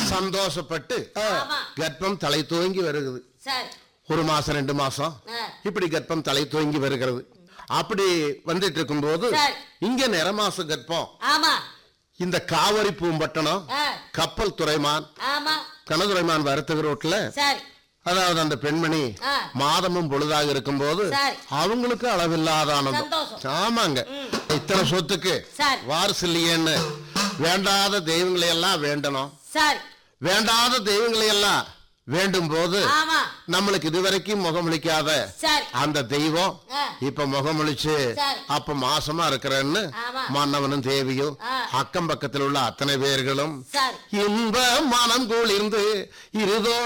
சந்தோஷப்பட்டு ஆமா கர்ப்பம் தலை துவங்கி வருகிறது சரி ஒரு மாசம் ரெண்டு மாசம் ஆ. இப்படி கர்ப்பம் தலை துவங்கி வருகிறது அப்படி வந்துட்டு இருக்கும்போது சரி. இங்க நிறமாச கர்ப்பம் ஆமா இந்த காவிரி பூம்பட்டணம் ஆ, கப்பல் துறைமான் ஆமா கனதுரைமான் வருத்தக ரோட்ல சரி அதாவது அந்த பெண்மணி ஆ. மாதமும் பொழுதாக இருக்கும்போது சரி. அவங்களுக்கு அளவில்லாத ஆனந்தம் சந்தோஷம். ஆமாங்க இத்தனை சொத்துக்கு சரி. வாரிசு இல்லையேன்னு வேண்டாத தெய்வங்களை எல்லாம் வேண்டணும் சரி வேண்டாத தெய்வங்களை எல்லாம் வேண்டும் போது ஆமா நம்மளுக்கு இதுவரைக்கும் முகமளிக்காத சரி அந்த தெய்வம் ஆ. இப்ப முகமளிச்சு சரி. அப்ப மாசமா இருக்கிறேன்னு ஆமா. மன்னவனும் தேவியும் ஆ. அக்கம் பக்கத்தில் உள்ள அத்தனை பேர்களும் சரி இன்ப மனம் குளிர்ந்து இருதோ